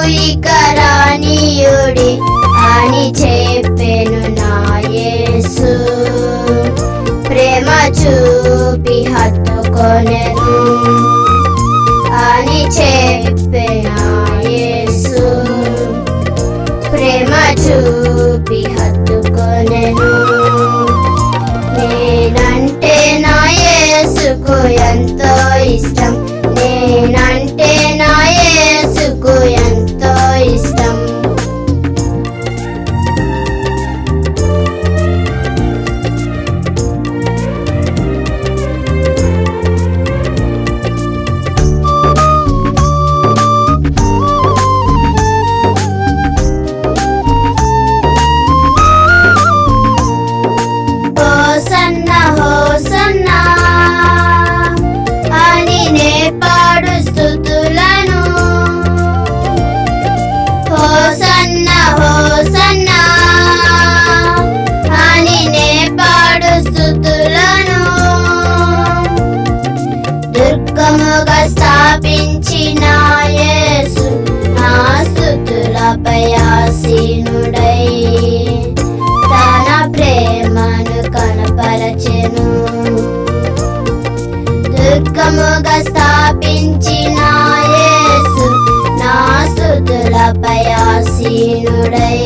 ఇక రానియుడి అని చెప్పెను నా యేసు ప్రేమ చూపి హత్తుకొనెను అని చెప్పెన యేసు ప్రేమ చూపి హత్తుకొనెను నేనంటే నా యేసుకు ఎంతో ఇష్టం నేనంటే నా యేసుకు ఎంతో ఇష్టం హోసన్న హోసన్న అని నే పాడు స్థుతులను హోసన్న హోసన్న అని నే పాడు స్థుతులను దుర్గముగా స్థాపించిన యేసు నా స్థుతులపై ఆసీనుడై తన ప్రేమను కనపరచెను దుర్గముగా స్థాపించిన యేసు నా స్థుతులపై ఆసీనుడై